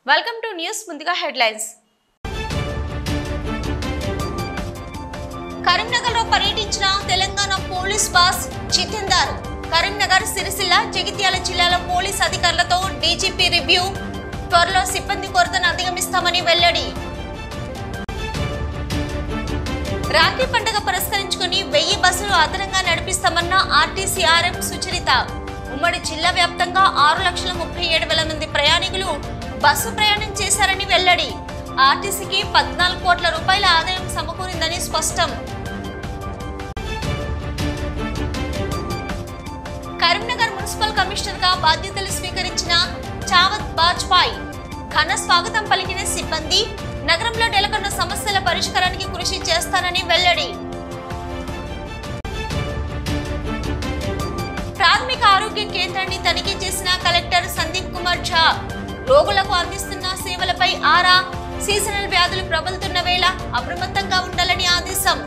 welcome to news ముందుగా headlines Karimnagar లో పర్యటించిన తెలంగాణ పోలీస్ బాస్ జితేందర్ కరీంనగర్ సిరిసిల్ల జగిత్యాల జిల్లాల పోలీస్ అధికారులతో డీజీపీ రివ్యూ త్వరలో సిబ్బంది కొరతను అధిగమిస్తామని వెల్లడి రాఖీ పండుగ పురస్కరించుకుని వెయ్యి బస్సులు అదనంగా నడిపిస్తామన్న ఆర్టీసీ ఆర్ఎం సుచరిత ఉమ్మడి జిల్లా వ్యాప్తంగా ఆరు లక్షల ముప్పై ఏడు వేల మంది ప్రయాణికులు బస్సు ప్రయాణం చేశారని వెల్లడి ఆర్టీసీకి పద్నాలుగు కోట్ల రూపాయల ఆదాయం సమకూరిందని స్పష్టం కరీంనగర్ మున్సిపల్ కమిషనర్ గా బాధ్యతలు స్వీకరించిన చావత్ బాజ్పాయ్ ఘన స్వాగతం పలికిన సిబ్బంది నగరంలో నెలకొన్న సమస్యల పరిష్కారానికి కృషి చేస్తానని వెల్లడి ప్రాథమిక ఆరోగ్య కేంద్రాన్ని తనిఖీ చేసిన కలెక్టర్ సందీప్ కుమార్ ఝా రోగులకు అందిస్తున్న సేవలపై ఆరా సీజనల్ వ్యాధులు ప్రబలుతున్న వేళ అప్రమత్తంగా ఉండాలని ఆదేశం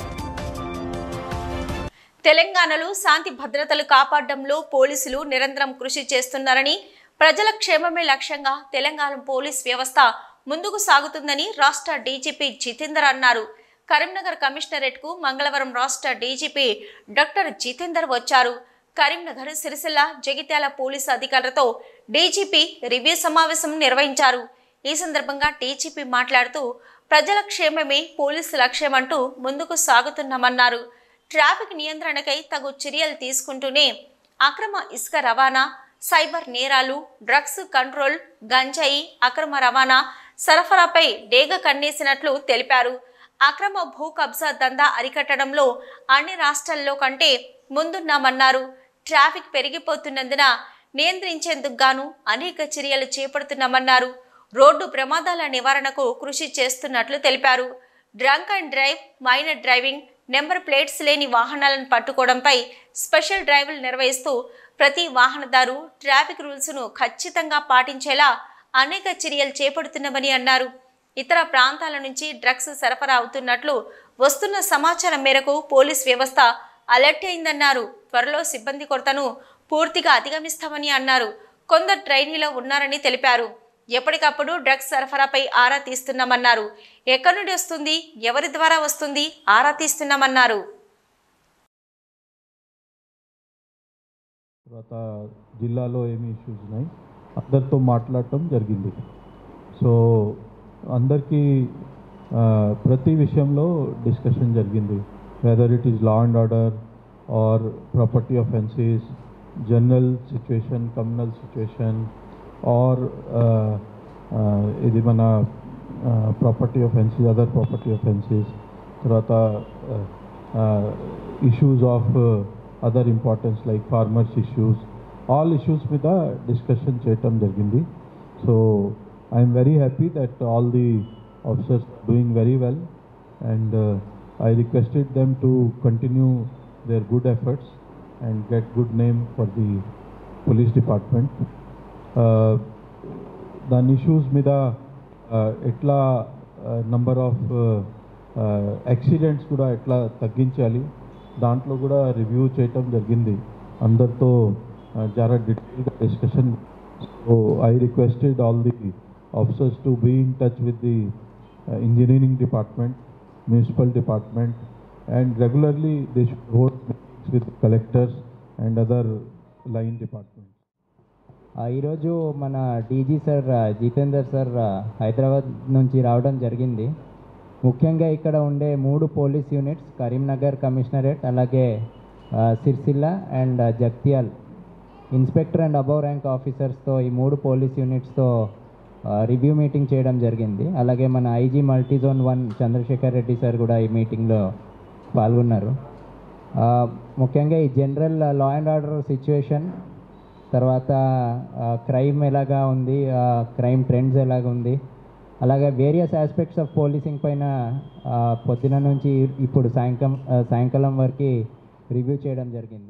తెలంగాణలో శాంతి భద్రతలు కాపాడడంలో పోలీసులు నిరంతరం కృషి చేస్తున్నారని ప్రజల క్షేమమే లక్ష్యంగా తెలంగాణ పోలీస్ వ్యవస్థ ముందుకు సాగుతుందని రాష్ట్ర డీజీపీ జితేందర్ అన్నారు కరీంనగర్ కమిషనరేట్ కు మంగళవారం రాష్ట్ర డీజీపీ డాక్టర్ జితేందర్ వచ్చారు కరీంనగర్ సిరిసిల్ల జగిత్యాల పోలీసు అధికారులతో డీజీపీ రివ్యూ సమావేశం నిర్వహించారు ఈ సందర్భంగా డీజీపీ మాట్లాడుతూ ప్రజల క్షేమమే పోలీసు లక్ష్యమంటూ ముందుకు సాగుతున్నామన్నారు ట్రాఫిక్ నియంత్రణకై తగు చర్యలు తీసుకుంటూనే అక్రమ ఇసుక రవాణా సైబర్ నేరాలు డ్రగ్స్ కంట్రోల్ గంజాయి అక్రమ రవాణా సరఫరాపై డేగ కన్నేసినట్లు తెలిపారు అక్రమ భూ కబ్జా దందా అరికట్టడంలో అన్ని రాష్ట్రాల్లో కంటే ముందున్నామన్నారు ట్రాఫిక్ పెరిగిపోతున్నందున నియంత్రించేందుకు గాను అనేక చర్యలు చేపడుతున్నామన్నారు రోడ్డు ప్రమాదాల నివారణకు కృషి చేస్తున్నట్లు తెలిపారు drunk and drive minor driving number plates లేని వాహనాలను పట్టుకోవడంపై స్పెషల్ డ్రైవ్లు నిర్వహిస్తూ ప్రతి వాహనదారు ట్రాఫిక్ రూల్స్ను ఖచ్చితంగా పాటించేలా అనేక చర్యలు చేపడుతున్నామని అన్నారు ఇతర ప్రాంతాల నుంచి డ్రగ్స్ సరఫరా అవుతున్నట్లు వస్తున్న సమాచారం మేరకు పోలీస్ వ్యవస్థ అలర్ట్ అయిందన్నారు త్వరలో సిబ్బంది కొరతను పూర్తిగా అధిగమిస్తామని అన్నారు కొందరు ట్రైనీలో ఉన్నారని తెలిపారు ఎప్పటికప్పుడు డ్రగ్స్ సరఫరాపై ఆరా తీస్తున్నామన్నారు ఎక్కడి నుండి వస్తుంది ఎవరి ద్వారా వస్తుంది ఆరా తీస్తున్నామన్నారు తర్వాత జిల్లాలో ఏమి ఇష్యూస్ ఉన్నాయి అందరితో మాట్లాడటం జరిగింది సో అందరికీ ఆ, ప్రతి విషయంలో డిస్కషన్ జరిగింది whether it is law and order or property offences general situation communal situation or ఇది మన property offences other property offences తర్వాత issues of other importance like farmers issues all issues మీద డిస్కషన్ చేయటం జరిగింది so I'm very happy that all the officers doing very well and I requested them to continue their good efforts and get good name for the police department దాని issues మీద uh, ఎట్లా number of accidents కూడా ఎట్లా తగ్గించాలి దాంట్లో కూడా review చేయటం జరిగింది అందరితో uh, చాలా డీటెయిల్గా discussion so I requested all the officers to be in touch with the engineering department municipal department and regularly they should hold meetings with collectors and other line departments ఆ, ఈరోజు మన DG sir ఆ, Jitender sir ఆ, హైదరాబాద్ నుంచి రావడం జరిగింది ముఖ్యంగా ఇక్కడ ఉండే మూడు పోలీస్ యూనిట్స్ కరీంనగర్ కమిషనరేట్ అలాగే ఆ, సిర్సిల్ల అండ్ ఆ, Jagtial inspector and above rank ఆఫీసర్స్తో ఈ మూడు పోలీస్ యూనిట్స్తో రివ్యూ మీటింగ్ చేయడం జరిగింది అలాగే మన IG multi zone one Chandrasekhar Reddy sir కూడా ఈ మీటింగ్లో పాల్గొన్నారు ఆ, ముఖ్యంగా ఈ general law and order situation తర్వాత క్రైమ్ ఎలాగా ఉంది క్రైమ్ ట్రెండ్స్ ఎలాగ ఉంది అలాగే వేరియస్ ఆస్పెక్ట్స్ ఆఫ్ పోలీసింగ్ పైన ఆ, పొద్దున నుంచి ఇప్పుడు సాయంకాలం ఆ, సాయంకాలం వరకు రివ్యూ చేయడం జరిగింది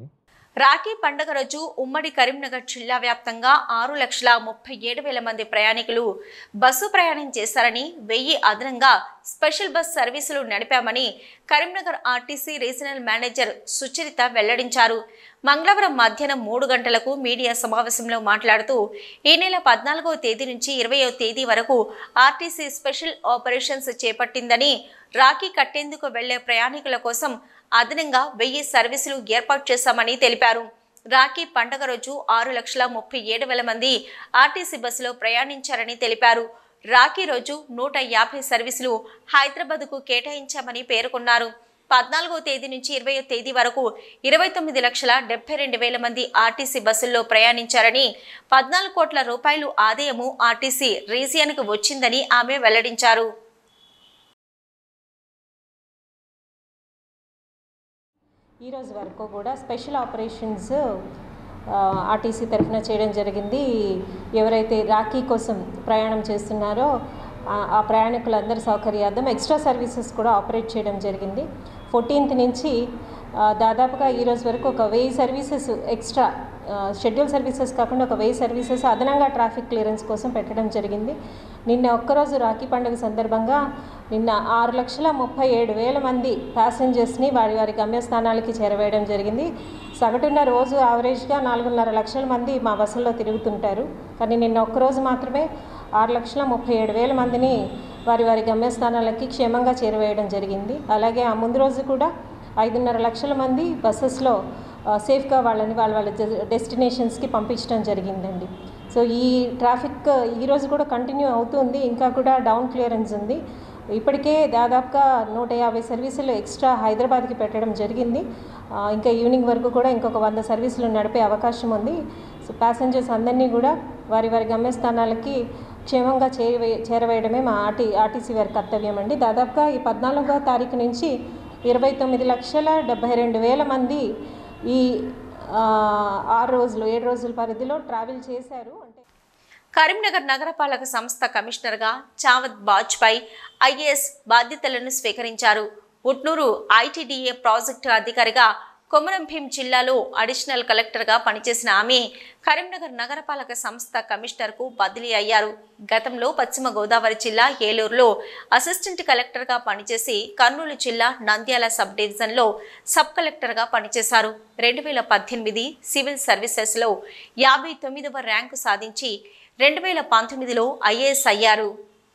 రాఖీ పండగ రోజు ఉమ్మడి కరీంనగర్ జిల్లా వ్యాప్తంగా ఆరు లక్షల ముప్పై ఏడు వేల మంది ప్రయాణికులు బస్సు ప్రయాణం చేశారని వెయ్యి అదనంగా స్పెషల్ బస్ సర్వీసులు నడిపామని Karimnagar RTC regional manager Sucharitha వెల్లడించారు మంగళవారం మధ్యాహ్నం మూడు గంటలకు మీడియా సమావేశంలో మాట్లాడుతూ ఈ నెల పద్నాలుగవ తేదీ నుంచి ఇరవయో తేదీ వరకు ఆర్టీసీ స్పెషల్ ఆపరేషన్స్ చేపట్టిందని రాఖీ కట్టేందుకు వెళ్లే ప్రయాణికుల కోసం అదనంగా వెయ్యి సర్వీసులు ఏర్పాటు చేశామని తెలిపారు రాఖీ పండగ రోజు ఆరు లక్షల ముప్పై ఏడు వేల మంది ఆర్టీసీ బస్సులో ప్రయాణించారని తెలిపారు రాఖీ రోజు నూట యాభై సర్వీసులు హైదరాబాద్కు కేటాయించామని పేర్కొన్నారు పద్నాలుగో తేదీ నుంచి ఇరవయో తేదీ వరకు ఇరవై తొమ్మిది లక్షల డెబ్బై రెండు వేల మంది ఆర్టీసీ బస్సుల్లో ప్రయాణించారని పద్నాలుగు కోట్ల రూపాయలు ఆదాయము ఆర్టీసీ రీజియన్కు వచ్చిందని ఆమె వెల్లడించారు ఈ రోజు వరకు కూడా స్పెషల్ ఆపరేషన్స్ ఆ, ఆర్టీసీ తరఫున చేయడం జరిగింది ఎవరైతే రాఖీ కోసం ప్రయాణం చేస్తున్నారో ఆ- ఆ ప్రయాణికులందరి సౌకర్యార్థం ఎక్స్ట్రా సర్వీసెస్ కూడా ఆపరేట్ చేయడం జరిగింది ఫోర్టీన్త్ నుంచి ఆ, దాదాపుగా ఈ రోజు వరకు ఒక వెయ్యి సర్వీసెస్ ఎక్స్ట్రా షెడ్యూల్ సర్వీసెస్ కాకుండా ఒక వెయ్యి సర్వీసెస్ అదనంగా ట్రాఫిక్ క్లియరెన్స్ కోసం పెట్టడం జరిగింది నిన్న ఒక్కరోజు రాఖీ పండుగ సందర్భంగా నిన్న ఆరు లక్షల ముప్పై ఏడు వేల మంది ప్యాసింజర్స్ని వారి వారి గమ్యస్థానాలకి చేరవేయడం జరిగింది సగటున రోజు యావరేజ్గా నాలుగున్నర లక్షల మంది మా బస్సుల్లో తిరుగుతుంటారు కానీ నిన్న ఒక్కరోజు మాత్రమే ఆరు లక్షల ముప్పై ఏడు వేల మందిని వారి వారి గమ్యస్థానాలకి క్షేమంగా చేరవేయడం జరిగింది అలాగే ఆ ముందు రోజు కూడా ఐదున్నర లక్షల మంది బస్సెస్లో ఆ, సేఫ్గా వాళ్ళని వాళ్ళ వాళ్ళ డె- డెస్టినేషన్స్కి పంపించడం జరిగిందండి సో ఈ ట్రాఫిక్ ఈరోజు కూడా కంటిన్యూ అవుతుంది ఇంకా కూడా డౌన్ క్లియరెన్స్ ఉంది ఇప్పటికే దాదాపుగా నూట యాభై సర్వీసులు ఎక్స్ట్రా హైదరాబాద్కి పెట్టడం జరిగింది ఆ, ఇంకా ఈవినింగ్ వరకు కూడా ఇంకొక వంద సర్వీసులు నడిపే అవకాశం ఉంది సో ప్యాసింజర్స్ అందరినీ కూడా వారి వారి గమ్యస్థానాలకి క్షేమంగా చేరవే చేరవేయడమే మా ఆర్టీ ఆర్టీసీ వారి కర్తవ్యం అండి దాదాపుగా ఈ పద్నాలుగో తారీఖు నుంచి ఇరవై తొమ్మిది లక్షల డెబ్బై రెండు వేల మంది ఈ ఆ, ఆరు రోజులు ఏడు రోజుల పరిధిలో ట్రావెల్ చేశారు అంటే కరీంనగర్ నగరపాలక సంస్థ కమిషనర్గా చావత్ బాజ్పాయ్ ఐఏఎస్ బాధ్యతలను స్వీకరించారు ఉట్నూరు ఐటీడీఏ ప్రాజెక్టు అధికారిగా కొమరం భీం జిల్లాలో అడిషనల్ కలెక్టర్గా పనిచేసిన ఆమె కరీంనగర్ నగరపాలక సంస్థ కమిషనర్కు బదిలీ అయ్యారు గతంలో పశ్చిమ గోదావరి జిల్లా ఏలూరులో అసిస్టెంట్ కలెక్టర్గా పనిచేసి కర్నూలు జిల్లా నంద్యాల సబ్ డివిజన్లో సబ్ కలెక్టర్గా పనిచేశారు రెండు వేల పద్దెనిమిది సివిల్ సర్వీసెస్లో యాభై తొమ్మిదవ ర్యాంకు సాధించి రెండు వేల పంతొమ్మిదిలో ఐఏఎస్ అయ్యారు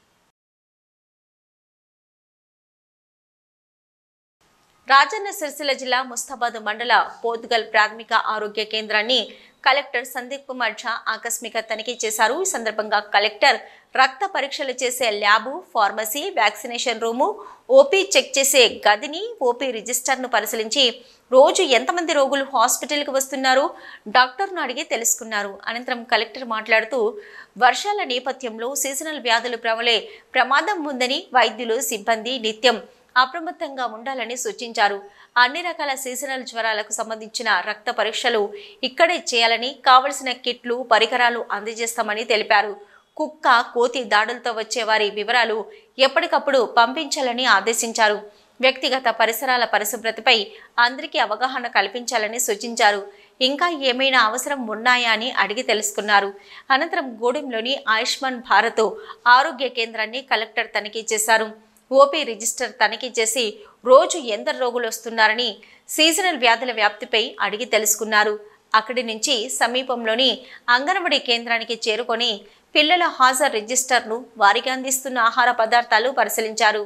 రాజన్న సిరిసిల్ల జిల్లా ముస్తాబాద్ మండల పోతుగల్ ప్రాథమిక ఆరోగ్య కేంద్రాన్ని కలెక్టర్ సందీప్ కుమార్ ఝా ఆకస్మిక తనిఖీ చేశారు ఈ సందర్భంగా కలెక్టర్ రక్త పరీక్షలు చేసే lab pharmacy vaccination room OP check చేసే గదిని ఓపీ రిజిస్టర్ను పరిశీలించి రోజు ఎంతమంది రోగులు హాస్పిటల్కి వస్తున్నారు డాక్టర్ను అడిగి తెలుసుకున్నారు అనంతరం కలెక్టర్ మాట్లాడుతూ వర్షాల నేపథ్యంలో సీజనల్ వ్యాధులు ప్రబలే ప్రమాదం ఉందని వైద్యులు సిబ్బంది నిత్యం అప్రమత్తంగా ఉండాలని సూచించారు అన్ని రకాల సీజనల్ జ్వరాలకు సంబంధించిన రక్త పరీక్షలు ఇక్కడే చేయాలని కావలసిన కిట్లు పరికరాలు అందజేస్తామని తెలిపారు కుక్క కోతి దాడులతో వచ్చే వారి వివరాలు ఎప్పటికప్పుడు పంపించాలని ఆదేశించారు వ్యక్తిగత పరిసరాల పరిశుభ్రతపై అందరికీ అవగాహన కల్పించాలని సూచించారు ఇంకా ఏమైనా అవసరం ఉన్నాయా అని అడిగి తెలుసుకున్నారు అనంతరం గూడెంలోని ఆయుష్మాన్ భారత్ ఆరోగ్య కేంద్రాన్ని కలెక్టర్ తనిఖీ చేశారు ఓపీ రిజిస్టర్ తనిఖీ చేసి రోజు ఎందరు రోగులు వస్తున్నారని సీజనల్ వ్యాధుల వ్యాప్తిపై అడిగి తెలుసుకున్నారు అక్కడి నుంచి సమీపంలోని అంగన్వాడీ కేంద్రానికి చేరుకొని పిల్లల హాజరు రిజిస్టర్ను వారికి అందిస్తున్న ఆహార పదార్థాలు పరిశీలించారు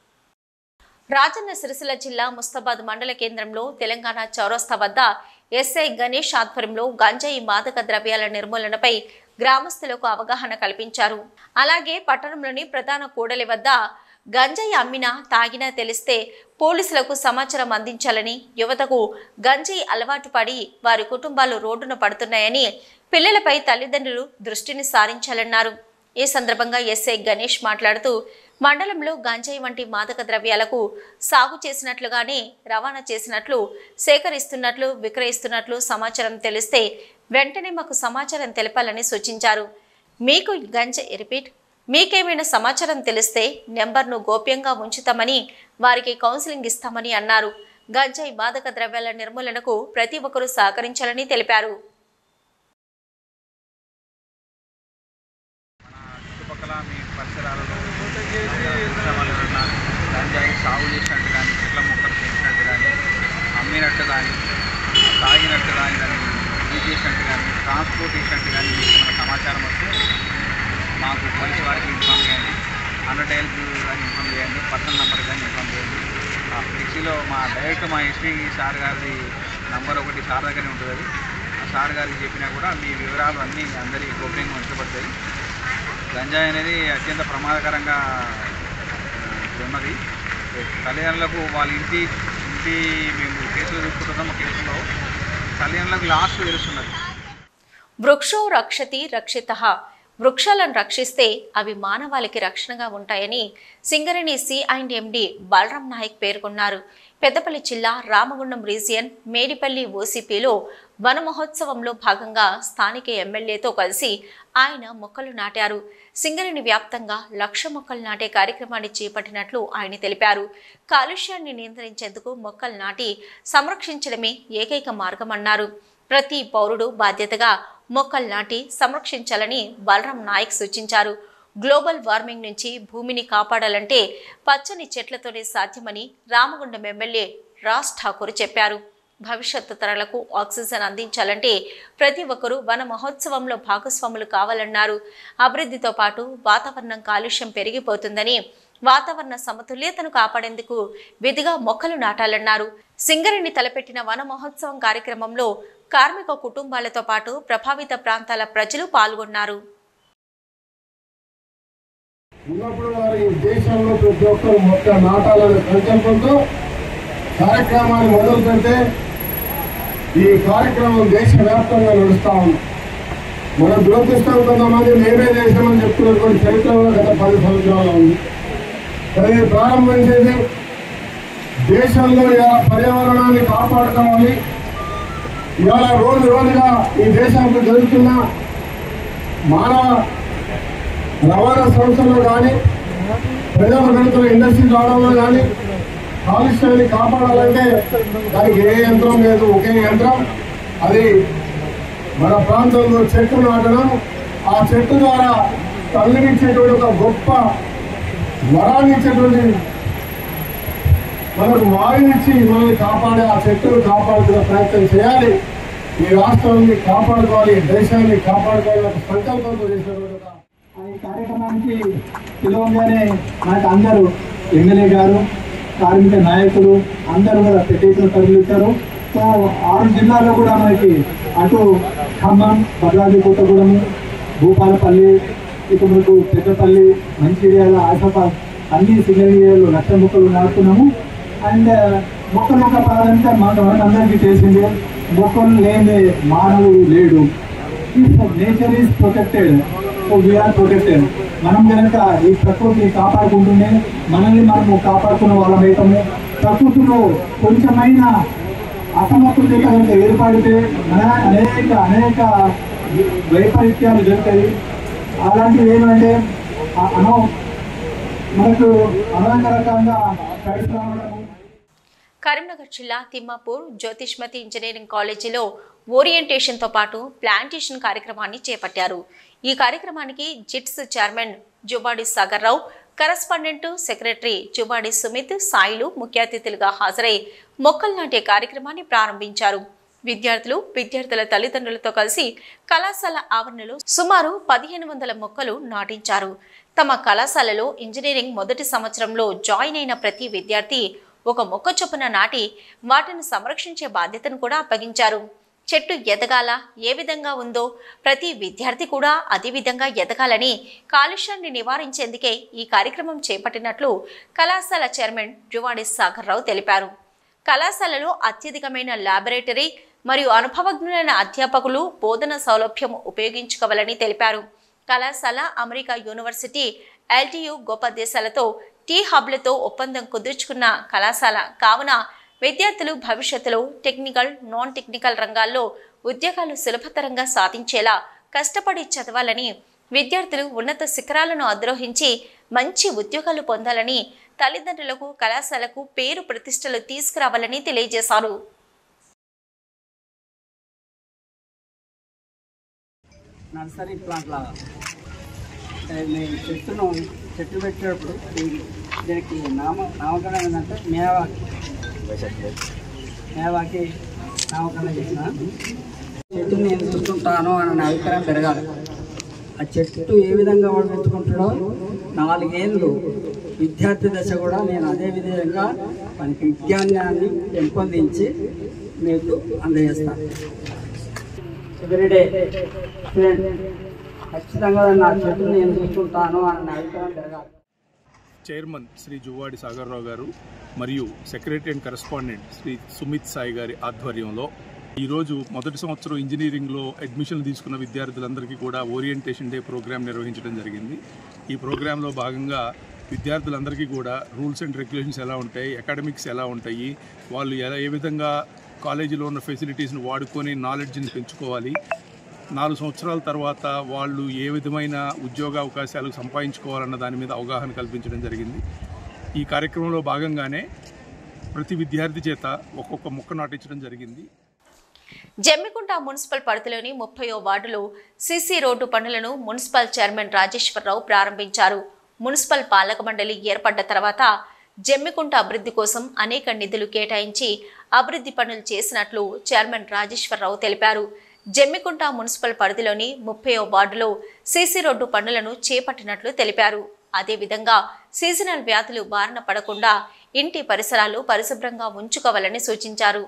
రాజన్న సిరిసిల్ల జిల్లా ముస్తాబాద్ మండల కేంద్రంలో తెలంగాణ చౌరస్తా వద్ద ఎస్ఐ గణేష్ ఆధ్వర్యంలో గంజాయి మాదక ద్రవ్యాల నిర్మూలనపై గ్రామస్తులకు అవగాహన కల్పించారు అలాగే పట్టణంలోని ప్రధాన కూడలి వద్ద గంజాయి అమ్మినా తాగినా తెలిస్తే పోలీసులకు సమాచారం అందించాలని యువతకు గంజాయి అలవాటు పడి వారి కుటుంబాలు రోడ్డున పడుతున్నాయని పిల్లలపై తల్లిదండ్రులు దృష్టిని సారించాలన్నారు ఈ సందర్భంగా ఎస్ఐ గణేష్ మాట్లాడుతూ మండలంలో గంజాయి వంటి మాదక ద్రవ్యాలకు సాగు చేసినట్లుగానే రవాణా చేసినట్లు సేకరిస్తున్నట్లు విక్రయిస్తున్నట్లు సమాచారం తెలిస్తే వెంటనే మాకు సమాచారం తెలపాలని సూచించారు మీకు గంజాయి రిపీట్ మీకేమైనా సమాచారం తెలిస్తే నెంబర్ను గోప్యంగా ఉంచుతామని వారికి కౌన్సిలింగ్ ఇస్తామని అన్నారు గంజాయి మాదక ద్రవ్యాల నిర్మూలనకు ప్రతి ఒక్కరూ సహకరించాలని తెలిపారు చుట్టుపక్కల మీ పరిసరాలలో వాళ్ళు ఎవరన్నా గంజాయి సాగు చేసినట్టు కానీ చెట్ల మొక్కలు పెంచినట్టు కానీ అమ్మినట్టు కానీ తాగినట్టు కానీ దాన్ని యూజ్ చేసినట్టు కానీ ట్రాన్స్పోర్ట్ చేసినట్టు కానీ మీకు ఏమైనా సమాచారం వస్తే మాకు పోలీసు వారికి ఇన్ఫామ్ చేయండి హండ్రెడ్ హెల్ప్ కానీ ఇన్ఫామ్ చేయండి పర్సనల్ నెంబర్ కానీ ఇన్ఫామ్ చేయండి ఆ ఫ్లెక్సీలో మా డైరెక్ట్ మా ఎస్పీ సార్ గారి నంబర్ ఒకటి సార్ దగ్గరే ఉంటుంది అది ఆ సార్ గారికి చెప్పినా కూడా మీ వివరాలు అన్నీ అందరి గోప్యంగా ఉంచబడతాయి గంజాయి అనేది అత్యంత ప్రమాదకరంగా ఆ, ఉన్నది తల్లిదండ్రులకు వాళ్ళ ఇంటి ఇంటి మేము కేసులు చూసుకుంటున్నాం కేసులో తల్లిదండ్రులకు లాస్ట్ తెలుస్తున్నది వృక్షో రక్షతి రక్షిత వృక్షాలను రక్షిస్తే అవి మానవాళికి రక్షణగా ఉంటాయని Singareni C and MD Balram Naik పేర్కొన్నారు పెద్దపల్లి జిల్లా రామగుండం రీజియన్ మేడిపల్లి ఓసీపీలో వన మహోత్సవంలో భాగంగా స్థానిక ఎమ్మెల్యేతో కలిసి ఆయన మొక్కలు నాటారు సింగరేణి వ్యాప్తంగా లక్ష మొక్కలు నాటే కార్యక్రమాన్ని చేపట్టినట్లు ఆయన తెలిపారు కాలుష్యాన్ని నియంత్రించేందుకు మొక్కలు నాటి సంరక్షించడమే ఏకైక మార్గమన్నారు ప్రతి పౌరుడు బాధ్యతగా మొక్కలు నాటి సంరక్షించాలని బలరాం నాయక్ సూచించారు గ్లోబల్ వార్మింగ్ నుంచి భూమిని కాపాడాలంటే పచ్చని చెట్లతోనే సాధ్యమని రామగుండం ఎమ్మెల్యే రాజ్ ఠాకూర్ చెప్పారు భవిష్యత్తు తరాలకు ఆక్సిజన్ అందించాలంటే ప్రతి ఒక్కరూ వన మహోత్సవంలో భాగస్వాములు కావాలన్నారు అభివృద్ధితో పాటు వాతావరణం కాలుష్యం పెరిగిపోతుందని వాతావరణ సమతుల్యతను కాపాడేందుకు విధిగా మొక్కలు నాటాలన్నారు సింగరేణి తలపెట్టిన వన మహోత్సవం కార్యక్రమంలో కార్మిక కుటుంబాలతో పాటు ప్రభావిత ప్రాంతాల ప్రజలు పాల్గొన్నారు ఉన్నప్పుడు వారి దేశంలో ప్రతి ఒక్కరు మొక్క నాటాలనే సంకల్పంతో కార్యక్రమాన్ని మొదలు పెడితే ఈ కార్యక్రమం దేశవ్యాప్తంగా నడుస్తా ఉంది మన దురదృష్టం కొంతమంది మేమే చేసామని చెప్తున్నటువంటి చరిత్ర కూడా గత పది సంవత్సరాలు ఉంది కానీ ఇది ప్రారంభించేది దేశంలో ఇలా పర్యావరణాన్ని కాపాడుకోవాలి ఇవాళ రోజు రోజుగా ఈ దేశంలో జరుగుతున్న మానవ రవాణా సంస్థలో కానీ ప్రజల గణితుల ఇండస్ట్రీ రావడంలో కానీ కాలుష్యాన్ని కాపాడాలంటే దానికి ఏ యంత్రం లేదు ఒకే యంత్రం అది మన ప్రాంతంలో చెట్టు నాటడం ఆ చెట్టు ద్వారా తల్లినిచ్చేటువంటి ఒక గొప్ప వరాన్ని ఇచ్చేటువంటి మనకు వాయునిచ్చి మనల్ని కాపాడే ఆ చెట్టును కాపాడుకునే ప్రయత్నం చేయాలి ఈ రాష్ట్రాన్ని కాపాడుకోవాలి ఈ దేశాన్ని కాపాడుకోవాలి ఒక సంకల్పంతో చేసినటువంటి ఒక ఈ కార్యక్రమానికి పిలవగానే మనకు అందరూ ఎమ్మెల్యే గారు కార్మిక నాయకులు అందరూ కూడా పెద్ద ఎత్తున తరలించారు సో ఆరు జిల్లాల్లో కూడా మనకి అటు ఖమ్మం భద్రాద్రి కొత్తగూడెం భూపాలపల్లి ఇక మనకు పెద్దపల్లి మంచిర్యాల ఆశాబాద్ అన్ని సింగల్ ఏరియాలో లక్ష మొక్కలు నాటుతున్నాము అండ్ మొక్క మొక్క పదాలంటే మన మనకందరికీ తెలిసిందే మొక్కలు లేని మానవుడు లేడు nature is protected so we are protected మనం కనుక ఈ ప్రకృతిని కాపాడుకుంటూనే మనల్ని మనము కాపాడుకున్న వాళ్ళం అవుతాము ప్రకృతిలో కొంచెమైన అసమతుల్యత కనుక ఏర్పడితే మన అనేక అనేక వైపరీత్యాలు జరుగుతాయి అలాంటివి ఏమంటే అ- అనో మనకు అనేక రకంగా ఫ్లడ్స్ రావడము కరీంనగర్ జిల్లా తిమ్మాపూర్ జ్యోతిష్మతి ఇంజనీరింగ్ కాలేజీలో ఓరియంటేషన్తో పాటు ప్లాంటేషన్ కార్యక్రమాన్ని చేపట్టారు ఈ కార్యక్రమానికి JITS chairman Juvvadi Sagar Rao correspondent secretary Juvvadi Sumith Sailu ముఖ్య అతిథులుగా హాజరై మొక్కలు నాటే కార్యక్రమాన్ని ప్రారంభించారు విద్యార్థులు విద్యార్థుల తల్లిదండ్రులతో కలిసి కళాశాల ఆవరణలో సుమారు పదిహేను వందల మొక్కలు నాటించారు తమ కళాశాలలో ఇంజనీరింగ్ మొదటి సంవత్సరంలో జాయిన్ అయిన ప్రతి విద్యార్థి ఒక మొక్క చొప్పున నాటి వాటిని సంరక్షించే బాధ్యతను కూడా అప్పగించారు చెట్టు ఎదగాల ఏ విధంగా ఉందో ప్రతి విద్యార్థి కూడా అదే విధంగా ఎదగాలని కాలుష్యాన్ని నివారించేందుకే ఈ కార్యక్రమం చేపట్టినట్లు కళాశాల చైర్మన్ జువాడి సాగర్ రావు తెలిపారు కళాశాలలో అత్యధికమైన ల్యాబొరేటరీ మరియు అనుభవజ్ఞులైన అధ్యాపకులు బోధన సౌలభ్యం ఉపయోగించుకోవాలని తెలిపారు కళాశాల అమెరికా యూనివర్సిటీ ఎల్టీయు గొప్ప దేశాలతో టీ హబ్లతో ఒప్పందం కుదుర్చుకున్న కళాశాల కావున విద్యార్థులు భవిష్యత్తులో టెక్నికల్ నాన్ టెక్నికల్ రంగాల్లో ఉద్యోగాలు సులభతరంగా సాధించేలా కష్టపడి చదవాలని విద్యార్థులు ఉన్నత శిఖరాలను అధిరోహించి మంచి ఉద్యోగాలు పొందాలని తల్లిదండ్రులకు కళాశాలకు పేరు ప్రతిష్టలు తీసుకురావాలని తెలియజేశారు నర్సరీ ప్లాంట్ లాగా అంటే మేము చెట్టును చెట్టు పెట్టేటప్పుడు దీనికి దీనికి నామ నామకరణం ఏంటంటే మేవాకి మేవాకి నామకరణం చేసిన చెట్టుని నేను చూసుకుంటాను అనే అభిప్రాయం పెరగాలి ఆ చెట్టు ఏ విధంగా వాడు పెంచుకుంటాడో నాలుగేళ్ళు విద్యార్థి దశ కూడా నేను అదే విధంగా మనకి విజ్ఞానాన్ని పెంపొందించి మీకు అందజేస్తాను ఎవ్రీడే స్టూడెంట్ ఖచ్చితంగా నా చెట్టుని నేను చూసుకుంటాను అన్న అభిప్రాయం పెరగాలి చైర్మన్ శ్రీ జువ్వాడి సాగర్రావు గారు మరియు secretary and correspondent Shri Sumith Sai గారి ఆధ్వర్యంలో ఈరోజు మొదటి సంవత్సరం ఇంజనీరింగ్లో అడ్మిషన్లు తీసుకున్న విద్యార్థులందరికీ కూడా ఓరియంటేషన్ డే ప్రోగ్రాం నిర్వహించడం జరిగింది ఈ ప్రోగ్రాంలో భాగంగా విద్యార్థులందరికీ కూడా రూల్స్ అండ్ రెగ్యులేషన్స్ ఎలా ఉంటాయి అకాడమిక్స్ ఎలా ఉంటాయి వాళ్ళు ఎలా ఏ విధంగా కాలేజీలో ఉన్న ఫెసిలిటీస్ని వాడుకొని నాలెడ్జ్ని పెంచుకోవాలి నాలుగు సంవత్సరాల తర్వాత వాళ్ళు ఏ విధమైన ఉద్యోగ అవకాశాలు సంపాదించుకోవాలన్న దాని మీద అవగాహన కల్పించడం జరిగింది ఈ కార్యక్రమంలో భాగంగానే ప్రతి విద్యార్థి చేత ఒక్కొక్క మొక్క నాటించడం జరిగింది జమ్మికుంట మున్సిపల్ పరిధిలోని ముప్పయో వార్డులో సీసీ రోడ్డు పనులను మున్సిపల్ చైర్మన్ రాజేశ్వరరావు ప్రారంభించారు మున్సిపల్ పాలక మండలి ఏర్పడ్డ తర్వాత జమ్మికుంట అభివృద్ధి కోసం అనేక నిధులు కేటాయించి అభివృద్ధి పనులు చేసినట్లు చైర్మన్ రాజేశ్వరరావు తెలిపారు జమ్మికుంట మున్సిపల్ పరిధిలోని ముప్పయో వార్డులో సీసీ రోడ్డు పనులను చేపట్టినట్లు తెలిపారు అదేవిధంగా సీజనల్ వ్యాధులు బారిన పడకుండా ఇంటి పరిసరాలు పరిశుభ్రంగా ఉంచుకోవాలని సూచించారు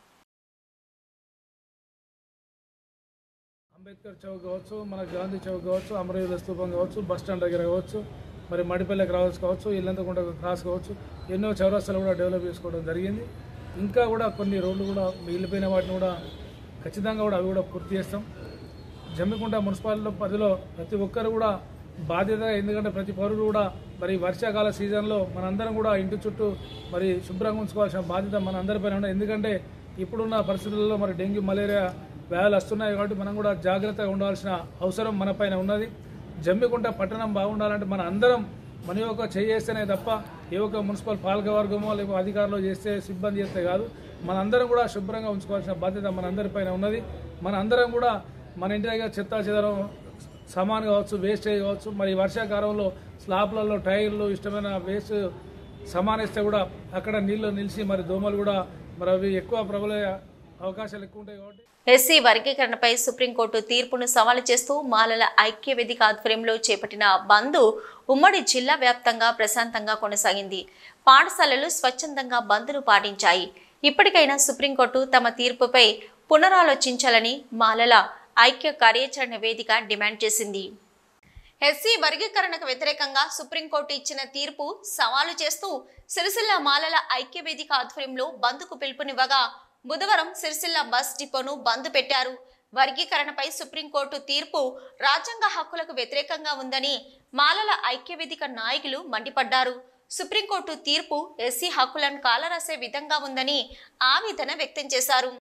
అంబేద్కర్ చౌక్ కావచ్చు మన గాంధీ చౌక్ కావచ్చు అమరవీరుల స్తూపం కావచ్చు బస్ స్టాండ్ దగ్గర కావచ్చు మరి మడిపల్లెకి రావచ్చు కావచ్చు ఇల్లంతకుంట క్రాస్ కావచ్చు ఎన్నో చౌరస్తాలు కూడా డెవలప్ చేసుకోవడం జరిగింది ఇంకా కూడా కొన్ని రోడ్లు కూడా మిగిలిపోయిన వాటిని కూడా ఖచ్చితంగా కూడా అవి కూడా పూర్తి చేస్తాం జమ్మికుంట మున్సిపాలిటీ పరిధిలో ప్రతి ఒక్కరు కూడా బాధ్యత ఎందుకంటే ప్రతి పౌరుడు కూడా మరి వర్షాకాల సీజన్లో మనందరం కూడా ఇంటి చుట్టూ మరి శుభ్రంగా ఉంచుకోవాల్సిన బాధ్యత మన అందరిపైన ఉన్నది ఎందుకంటే ఇప్పుడున్న పరిస్థితుల్లో మరి డెంగ్యూ మలేరియా వ్యాధులు వస్తున్నాయి కాబట్టి మనం కూడా జాగ్రత్తగా ఉండాల్సిన అవసరం మన పైన ఉన్నది జమ్మికుంట పట్టణం బాగుండాలంటే మన అందరం మన యొక్క చేస్తేనే తప్ప ఏ ఒక్క మున్సిపల్ పాలక వర్గమో లేకపోతే అధికారులు చేస్తే సిబ్బంది చేస్తే కాదు మనందరం కూడా శుభ్రంగా ఉంచుకోవాల్సిన బాధ్యత మన అందరిపైన ఉన్నది మన అందరం కూడా మన ఇంటి దగ్గర చెత్త చెదరం సామాన్ కావచ్చు వేస్టేజ్ కావచ్చు మరి వర్షాకాలంలో స్లాబ్లలో టైర్లు ఇష్టమైన వేస్ట్ సమానిస్తే కూడా అక్కడ నీళ్ళు నిలిచి మరి దోమలు కూడా మరి అవి ఎక్కువ ప్రబలే అవకాశాలు ఎక్కువ ఉంటాయి కాబట్టి ఎస్సీ వర్గీకరణపై సుప్రీంకోర్టు తీర్పును సవాలు చేస్తూ మాలల ఐక్య వేదిక ఆధ్వర్యంలో చేపట్టిన బంద్ ఉమ్మడి జిల్లా వ్యాప్తంగా ప్రశాంతంగా కొనసాగింది పాఠశాలలు స్వచ్ఛందంగా బంద్ను పాటించాయి ఇప్పటికైనా సుప్రీంకోర్టు తమ తీర్పుపై పునరాలోచించాలని మాలల ఐక్య కార్యాచరణ వేదిక డిమాండ్ చేసింది ఎస్సీ వర్గీకరణకు వ్యతిరేకంగా సుప్రీంకోర్టు ఇచ్చిన తీర్పు సవాలు చేస్తూ సిరిసిల్ల మాలల ఐక్య వేదిక ఆధ్వర్యంలో బంద్కు పిలుపునివ్వగా బుధవారం సిరిసిల్ల బస్ డిపోను బంద్ పెట్టారు వర్గీకరణపై సుప్రీంకోర్టు తీర్పు రాజ్యాంగ హక్కులకు వ్యతిరేకంగా ఉందని మాలల ఐక్య వేదిక నాయకులు మండిపడ్డారు సుప్రీంకోర్టు తీర్పు ఎస్సీ హక్కులను కాలరాసే విధంగా ఉందని ఆవేదన వ్యక్తం చేశారు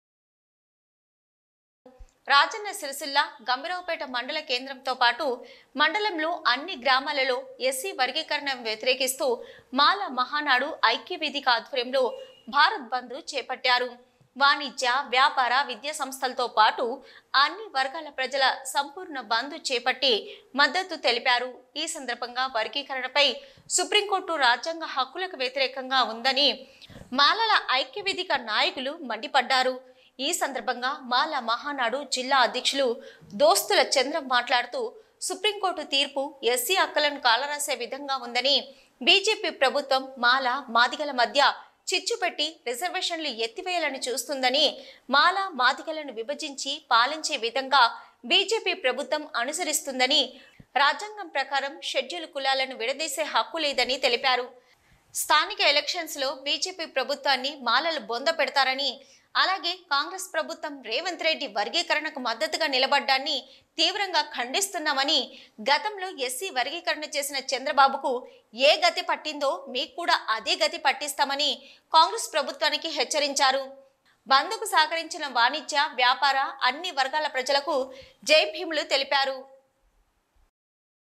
రాజన్న సిరిసిల్ల గంభీరావుపేట మండల కేంద్రంతో పాటు మండలంలో అన్ని గ్రామాలలో ఎస్సీ వర్గీకరణ వ్యతిరేకిస్తూ మాల మహానాడు ఐక్య వేదిక ఆధ్వర్యంలో భారత్ బంద్ చేపట్టారు వాణిజ్య వ్యాపార విద్యా సంస్థలతో పాటు అన్ని వర్గాల ప్రజల సంపూర్ణ బంద్ చేపట్టి మద్దతు తెలిపారు ఈ సందర్భంగా వర్గీకరణపై సుప్రీంకోర్టు రాజ్యాంగ హక్కులకు వ్యతిరేకంగా ఉందని మాలల ఐక్య వేదిక నాయకులు మండిపడ్డారు ఈ సందర్భంగా మాల మహానాడు జిల్లా అధ్యక్షులు దోస్తుల చంద్రం మాట్లాడుతూ సుప్రీంకోర్టు తీర్పు ఎస్సీ హక్కులను కాలరాసే విధంగా ఉందని బీజేపీ ప్రభుత్వం మాల మాదిగల మధ్య చిచ్చు పెట్టి రిజర్వేషన్లు ఎత్తివేయాలని చూస్తుందని మాల మాదిగలను విభజించి పాలించే విధంగా బీజేపీ ప్రభుత్వం అనుసరిస్తుందని రాజ్యాంగం ప్రకారం షెడ్యూల్ కులాలను విడదీసే హక్కు లేదని తెలిపారు స్థానిక ఎలక్షన్స్ లో బీజేపీ ప్రభుత్వాన్ని మాలలు బొంద పెడతారని అలాగే కాంగ్రెస్ ప్రభుత్వం రేవంత్ రెడ్డి వర్గీకరణకు మద్దతుగా నిలబడ్డాన్ని తీవ్రంగా ఖండిస్తున్నామని గతంలో ఎస్సీ వర్గీకరణ చేసిన చంద్రబాబుకు ఏ గతి పట్టిందో మీకు కూడా అదే గతి పట్టిస్తామని కాంగ్రెస్ ప్రభుత్వానికి హెచ్చరించారు బంద్కు సహకరించిన వాణిజ్య వ్యాపార అన్ని వర్గాల ప్రజలకు జై భీములు తెలిపారు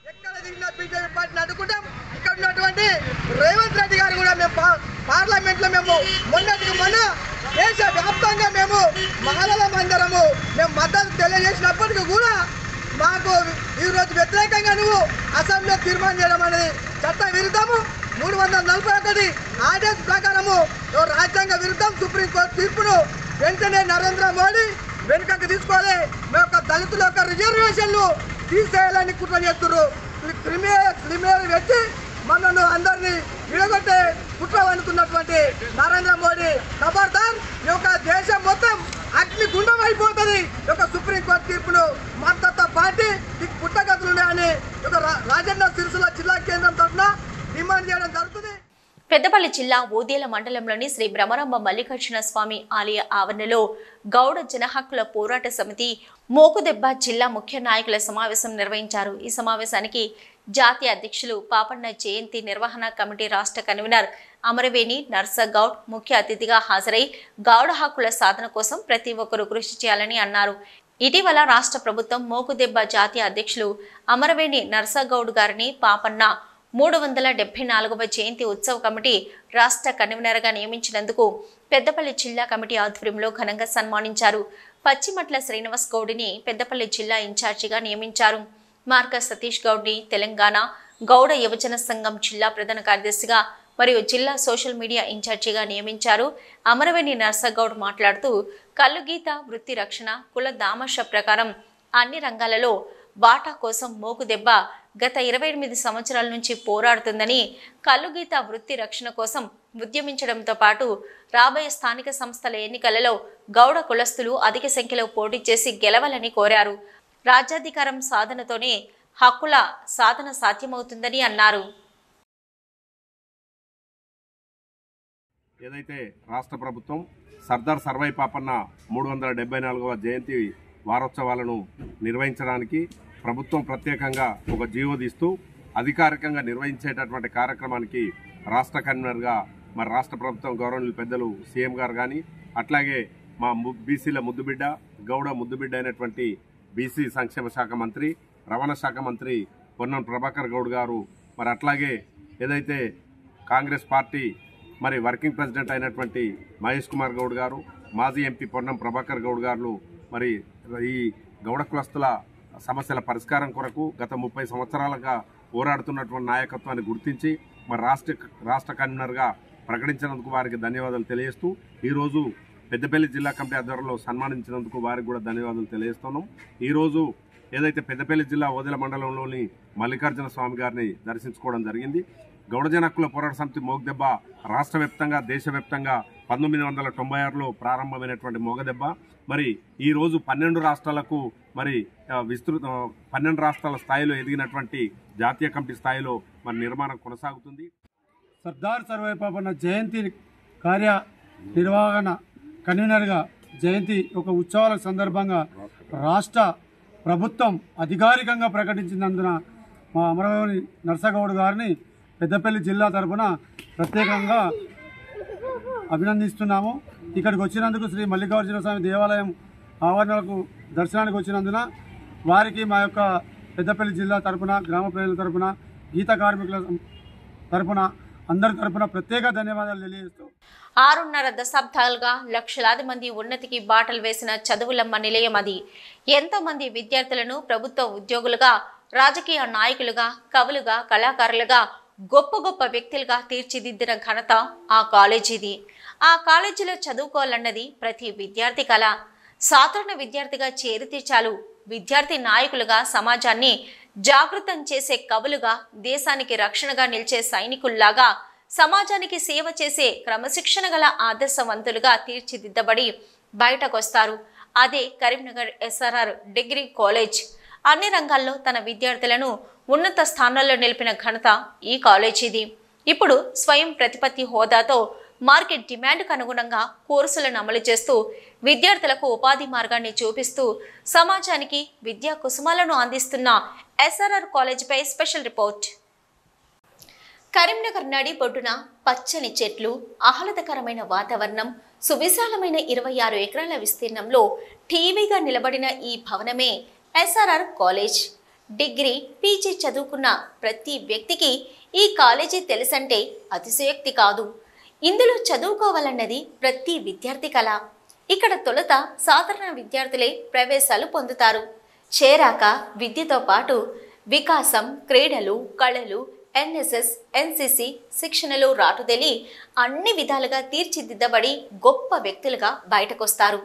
ఎక్కడ దిగిన బీజేపీ పార్టీని అడ్డుకుంటాం ఇక్కడ ఉన్నటువంటి రేవంత్ రెడ్డి గారు కూడా మేము పా- పార్లమెంట్లో మేము మొన్నటికి మొన్న దేశ వ్యాప్తంగా మేము మహిళల మందరము మేము మద్దతు తెలియజేసినప్పటికీ కూడా మాకు ఈరోజు వ్యతిరేకంగా నువ్వు అసెంబ్లీలో తీర్మానం చేయడం అనేది చట్ట విరుద్ధము మూడు వందల నలభై ఒకటి ఆర్డర్స్ ప్రకారము రాజ్యాంగ విరుద్ధం సుప్రీంకోర్టు తీర్పును వెంటనే నరేంద్ర మోడీ వెనుకకు తీసుకోవాలి మీ యొక్క దళితుల యొక్క రిజర్వేషన్లు తీసేయాలని కుట్ర చేస్తున్నారు క్రిమినల్ క్రిమినల్ వ్యక్తి మనను అందరినీ విడగొట్టే కుట్ర అనుకున్నటువంటి నరేంద్ర మోడీ ఖబర్దార్ ఈ యొక్క దేశం మొత్తం అగ్ని గుండం అయిపోతుంది ఈ యొక్క సుప్రీంకోర్టు తీర్పును మద్దతు పార్టీ నీకు పుట్టగతులు ఉన్నాయని ఈ యొక్క రా- రాజన్న సిరిసిల్ల జిల్లా కేంద్రం తరఫున డిమాండ్ చేయడం జరుగుతుంది పెద్దపల్లి జిల్లా ఓదేల మండలంలోని శ్రీ భ్రమరాంబ మల్లికార్జున స్వామి ఆలయ ఆవరణలో గౌడ జనహక్కుల పోరాట సమితి మోకుదెబ్బ జిల్లా ముఖ్య నాయకుల సమావేశం నిర్వహించారు ఈ సమావేశానికి జాతీయ అధ్యక్షులు పాపన్న జయంతి నిర్వహణ కమిటీ రాష్ట్ర కన్వీనర్ అమరవేణి నర్సగౌడ్ ముఖ్య అతిథిగా హాజరై గౌడ హక్కుల సాధన కోసం ప్రతి ఒక్కరూ కృషి చేయాలని అన్నారు ఇటీవల రాష్ట్ర ప్రభుత్వం మోకుదెబ్బ జాతీయ అధ్యక్షులు అమరవేణి నర్సగౌడ్ గారిని పాపన్న మూడు వందల డెబ్బై నాలుగవ జయంతి ఉత్సవ కమిటీ రాష్ట్ర కన్వీనర్గా నియమించినందుకు పెద్దపల్లి జిల్లా కమిటీ ఆధ్వర్యంలో ఘనంగా సన్మానించారు పచ్చిమట్ల శ్రీనివాస్ గౌడ్ని పెద్దపల్లి జిల్లా ఇన్ఛార్జిగా నియమించారు మార్క సతీష్ గౌడ్ని తెలంగాణ గౌడ యువజన సంఘం జిల్లా ప్రధాన కార్యదర్శిగా మరియు జిల్లా సోషల్ మీడియా ఇన్ఛార్జిగా నియమించారు అమరవేణి నర్సగౌడ్ మాట్లాడుతూ కల్లుగీత వృత్తి రక్షణ కుల దామర్ష ప్రకారం అన్ని రంగాలలో వాటా కోసం మోకుదెబ్బ గత ఇరవై ఎనిమిది సంవత్సరాల నుంచి పోరాడుతుందని కల్లుగీత వృత్తి రక్షణ కోసం ఉద్యమించడంతో పాటు రాబోయే స్థానిక సంస్థల ఎన్నికలలో గౌడ కులస్తులు అధిక సంఖ్యలో పోటీ చేసి గెలవాలని కోరారు రాజ్యాధికారం సాధనతోనే హక్కుల సాధన సాధ్యమవుతుందని అన్నారు ఏదైతే రాష్ట్ర ప్రభుత్వం సర్దార్ సర్వై పాపన్న మూడు వందల డెబ్బై నాలుగవ జయంతి వారోత్సవాలను నిర్వహించడానికి ప్రభుత్వం ప్రత్యేకంగా ఒక జీవో తీస్తూ అధికారికంగా నిర్వహించేటటువంటి కార్యక్రమానికి రాష్ట్ర కన్వీనర్గా మరి రాష్ట్ర ప్రభుత్వం గౌరవనీయులు పెద్దలు సీఎం గారు కానీ అట్లాగే మా ము- బీసీల ముద్దుబిడ్డ గౌడ ముద్దుబిడ్డ అయినటువంటి బీసీ సంక్షేమ శాఖ మంత్రి రవాణా శాఖ మంత్రి పొన్నం ప్రభాకర్ గౌడ్ గారు మరి అట్లాగే ఏదైతే కాంగ్రెస్ పార్టీ మరి వర్కింగ్ ప్రెసిడెంట్ అయినటువంటి మహేష్ కుమార్ గౌడ్ గారు మాజీ ఎంపీ పొన్నం ప్రభాకర్ గౌడ్ గారు మరి ఈ గౌడ కులస్తుల సమస్యల పరిష్కారం కొరకు గత ముప్పై సంవత్సరాలుగా పోరాడుతున్నటువంటి నాయకత్వాన్ని గుర్తించి మరి రాష్ట్ర రాష్ట్ర కన్వీనర్గా ప్రకటించినందుకు వారికి ధన్యవాదాలు తెలియజేస్తూ ఈరోజు పెద్దపల్లి జిల్లా కమిటీ ఆధ్వర్యంలో సన్మానించినందుకు వారికి కూడా ధన్యవాదాలు తెలియజేస్తున్నాం ఈరోజు ఏదైతే పెద్దపల్లి జిల్లా ఓదెల మండలంలోని మల్లికార్జున స్వామి గారిని దర్శించుకోవడం జరిగింది గౌడజన హక్కుల పోరాట సమితి మోగదెబ్బ రాష్ట్ర వ్యాప్తంగా దేశవ్యాప్తంగా పంతొమ్మిది వందల తొంభై ఆరులో ప్రారంభమైనటువంటి మోగదెబ్బ మరి ఈ రోజు పన్నెండు రాష్ట్రాలకు మరి ఆ, విస్తృత ఆ, పన్నెండు రాష్ట్రాల స్థాయిలో ఎదిగినటువంటి జాతీయ కమిటీ స్థాయిలో మరి నిర్మాణం కొనసాగుతుంది సర్దార్ సర్వైపాపన్న జయంతి కార్య నిర్వహణ కన్వీనర్గా జయంతి ఒక ఉత్సవాల సందర్భంగా రాష్ట్ర ప్రభుత్వం అధికారికంగా ప్రకటించినందున మా అమరవతి నర్సగౌడ్ గారిని పెద్దపల్లి జిల్లా తరపున ప్రత్యేకంగా అభినందిస్తున్నాము ఇక్కడికి వచ్చినందుకు శ్రీ మల్లికార్జున స్వామి దేవాలయం ఆవరణలకు దర్శనానికి వచ్చినందున వారికి మా యొక్క పెద్దపల్లి జిల్లా తరపున గ్రామ ప్రజల తరపున గీత కార్మికుల తరపున అందరి తరపున ప్రత్యేక ధన్యవాదాలు తెలియజేస్తూ ఆరున్నర దశాబ్దాలుగా లక్షలాది మంది ఉన్నతికి బాటలు వేసిన చదువులమ్మ నిలయం అది ఎంతో మంది విద్యార్థులను ప్రభుత్వ ఉద్యోగులుగా రాజకీయ నాయకులుగా కవులుగా కళాకారులుగా గొప్ప గొప్ప వ్యక్తులుగా తీర్చిదిద్దిన ఘనత ఆ కాలేజీది ఆ కాలేజీలో చదువుకోవాలన్నది ప్రతి విద్యార్థి కళ సాధారణ విద్యార్థిగా చేరితే చాలు విద్యార్థి నాయకులుగా సమాజాన్ని జాగృతం చేసే కవులుగా దేశానికి రక్షణగా నిలిచే సైనికుల్లాగా సమాజానికి సేవ చేసే క్రమశిక్షణ గల ఆదర్శవంతులుగా తీర్చిదిద్దబడి బయటకొస్తారు అదే కరీంనగర్ ఎస్ఆర్ఆర్ డిగ్రీ కాలేజ్ అన్ని రంగాల్లో తన విద్యార్థులను ఉన్నత స్థానాల్లో నిలిపిన ఘనత ఈ కాలేజీది ఇప్పుడు స్వయం ప్రతిపత్తి హోదాతో మార్కెట్ డిమాండ్కు అనుగుణంగా కోర్సులను అమలు చేస్తూ విద్యార్థులకు ఉపాధి మార్గాన్ని చూపిస్తూ సమాజానికి విద్యా కుసుమాలను అందిస్తున్న ఎస్ఆర్ఆర్ కాలేజీపై స్పెషల్ రిపోర్ట్ కరీంనగర్ నడి బొడ్డున పచ్చని చెట్లు ఆహ్లాదకరమైన వాతావరణం సువిశాలమైన ఇరవై ఆరు ఎకరాల విస్తీర్ణంలో టీవీగా నిలబడిన ఈ భవనమే ఎస్ఆర్ఆర్ కాలేజ్ డిగ్రీ పీజీ చదువుకున్న ప్రతి వ్యక్తికి ఈ కాలేజీ తెలుసంటే అతిశయోక్తి కాదు ఇందులో చదువుకోవాలన్నది ప్రతి విద్యార్థి కళ ఇక్కడ తొలుత సాధారణ విద్యార్థులే ప్రవేశాలు పొందుతారు చేరాక విద్యతో పాటు వికాసం క్రీడలు కళలు ఎన్ఎస్ఎస్ ఎన్సిసి శిక్షణలో రాటుదెలి అన్ని విధాలుగా తీర్చిదిద్దబడి గొప్ప వ్యక్తులుగా బయటకొస్తారు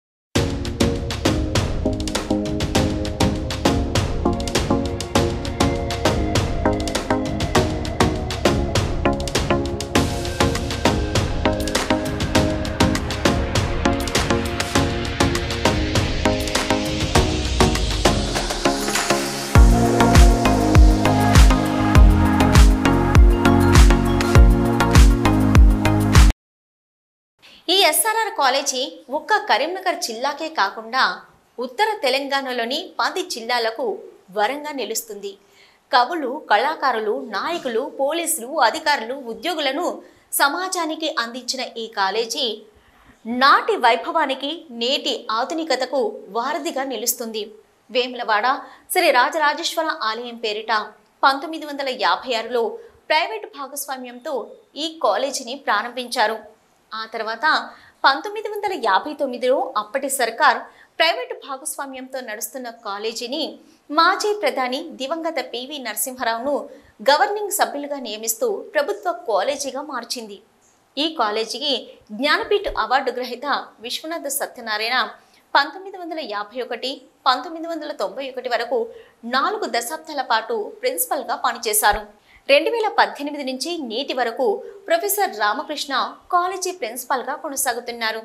ఈ ఎస్ఆర్ఆర్ కాలేజీ ఒక్క కరీంనగర్ జిల్లాకే కాకుండా ఉత్తర తెలంగాణలోని పది జిల్లాలకు వరంగా నిలుస్తుంది కవులు కళాకారులు నాయకులు పోలీసులు అధికారులు ఉద్యోగులను సమాజానికి అందించిన ఈ కాలేజీ నాటి వైభవానికి నేటి ఆధునికతకు వారధిగా నిలుస్తుంది వేములవాడ శ్రీ రాజరాజేశ్వర ఆలయం పేరిట పంతొమ్మిది వందల యాభై ఆరులో ప్రైవేటు భాగస్వామ్యంతో ఈ కాలేజీని ప్రారంభించారు ఆ తర్వాత పంతొమ్మిది వందల యాభై తొమ్మిదిలో అప్పటి సర్కార్ ప్రైవేటు భాగస్వామ్యంతో నడుస్తున్న కాలేజీని మాజీ ప్రధాని దివంగత పివి నరసింహారావును గవర్నింగ్ సభ్యులుగా నియమిస్తూ ప్రభుత్వ కాలేజీగా మార్చింది ఈ కాలేజీకి జ్ఞానపీఠ అవార్డు గ్రహీత విశ్వనాథ సత్యనారాయణ పంతొమ్మిది వందల యాభై ఒకటి పంతొమ్మిది వందల తొంభై ఒకటి వరకు నాలుగు దశాబ్దాల పాటు ప్రిన్సిపల్గా పనిచేశారు రెండు వేల పద్దెనిమిది నుంచి నేటి వరకు ప్రొఫెసర్ రామకృష్ణ కాలేజీ ప్రిన్సిపాల్గా కొనసాగుతున్నారు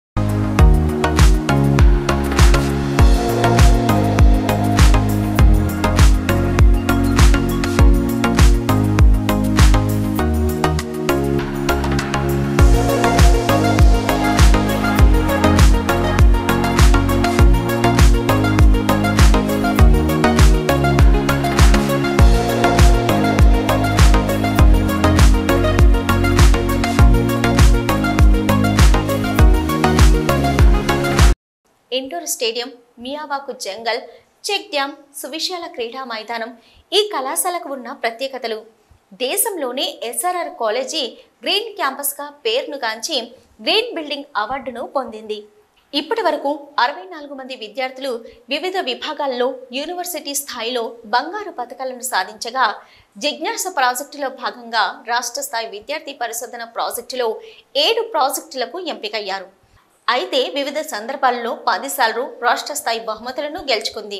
indoor stadium Miyawaki jungle check dam సువిశాల క్రీడా మైదానం ఈ కళాశాలకు ఉన్న ప్రత్యేకతలు దేశంలోనే ఎస్ఆర్ఆర్ కాలేజీ గ్రీన్ క్యాంపస్గా పేరునుగాంచి గ్రీన్ బిల్డింగ్ అవార్డును పొందింది ఇప్పటి వరకు అరవై నాలుగు మంది విద్యార్థులు వివిధ విభాగాల్లో యూనివర్సిటీ స్థాయిలో బంగారు పథకాలను సాధించగా జిజ్ఞాస ప్రాజెక్టులో భాగంగా రాష్ట్ర స్థాయి విద్యార్థి పరిశోధన ప్రాజెక్టులో ఏడు ప్రాజెక్టులకు ఎంపికయ్యారు అయితే వివిధ సందర్భాల్లో పదిసార్లు రాష్ట్ర స్థాయి బహుమతులను గెలుచుకుంది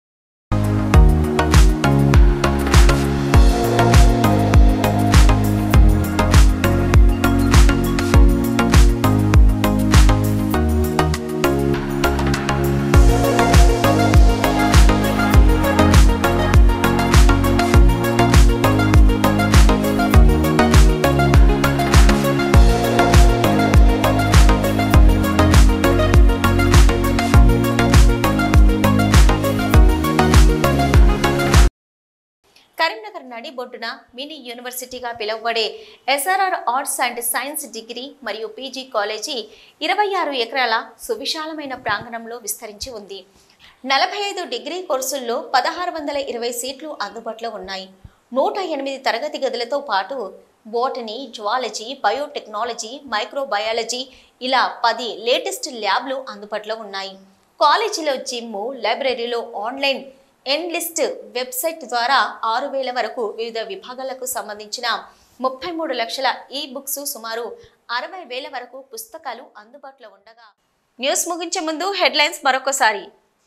కరీంనగర్ నడిబొడ్డున మినీ యూనివర్సిటీగా పిలువబడే SRR arts and science degree మరియు పీజీ కాలేజీ ఇరవై ఆరు ఎకరాల సువిశాలమైన ప్రాంగణంలో విస్తరించి ఉంది నలభై ఐదు డిగ్రీ కోర్సుల్లో పదహారు వందల ఇరవై సీట్లు అందుబాటులో ఉన్నాయి నూట ఎనిమిది తరగతి గదులతో పాటు బోటనీ జువాలజీ బయోటెక్నాలజీ మైక్రోబయాలజీ ఇలా పది లేటెస్ట్ ల్యాబ్లు అందుబాటులో ఉన్నాయి కాలేజీలో జిమ్ లైబ్రరీలో ఆన్లైన్ ఎన్లిస్ట్ వెబ్సైట్ ద్వారా ఆరు వేల వరకు వివిధ విభాగాలకు సంబంధించిన ముప్పై మూడు లక్షల ఈ బుక్స్ సుమారు అరవై వేల వరకు పుస్తకాలు అందుబాటులో ఉండగా న్యూస్ ముగించే ముందు హెడ్లైన్స్ మరొకసారి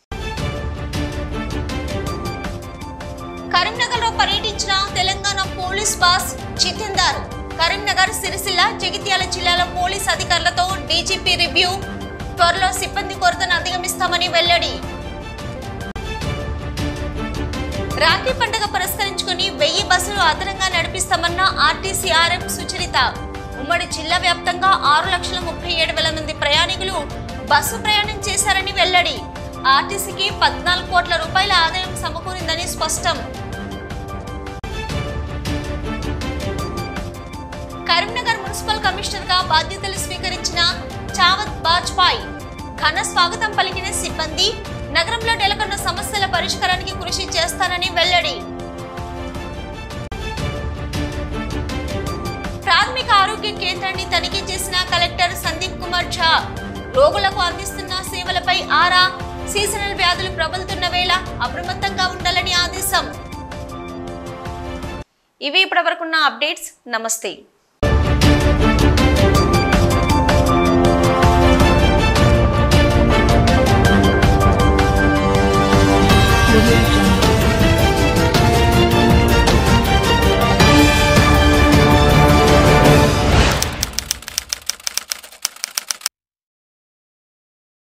కరీంనగర్లో పర్యటించిన తెలంగాణ పోలీస్ బాస్ జితేందర్ కరీంనగర్ సిరిసిల్ల జగిత్యాల జిల్లాల పోలీస్ అధికారులతో డీజీపీ రివ్యూ త్వరలో సిబ్బంది కొరతను అధిగమిస్తామని వెల్లడి రాఖీ పండుగ పురస్కరించుకుని వెయ్యి బస్సులు అదనంగా నడిపిస్తామన్న ఆర్టీసీ ఆర్ఎం సుచరిత ఉమ్మడి జిల్లా వ్యాప్తంగా ఆరు లక్షల ముప్పై ఏడు వేల మంది ప్రయాణికులు బస్సు ప్రయాణం చేశారని వెల్లడి ఆర్టీసీకి పద్నాలుగు కోట్ల రూపాయల ఆదాయం సమకూరిందని స్పష్టం కరీంనగర్ మున్సిపల్ కమిషనర్ గా బాధ్యతలు స్వీకరించిన చావత్ బాజ్పాయ్ ఘన స్వాగతం పలికిన సిబ్బంది నగరంలో నెలకొన్న సమస్యల పరిష్కారానికి కృషి చేస్తానని వెల్లడి ప్రాథమిక ఆరోగ్య కేంద్రాన్ని తనిఖీ చేసిన కలెక్టర్ సందీప్ కుమార్ ఝా రోగులకు అందిస్తున్న సేవలపై ఆరా సీజనల్ వ్యాధులు ప్రబలుతున్న వేళ అప్రమత్తంగా ఉండాలని ఆదేశం ఇవి ఇప్పటివరకున్న అప్డేట్స్ నమస్తే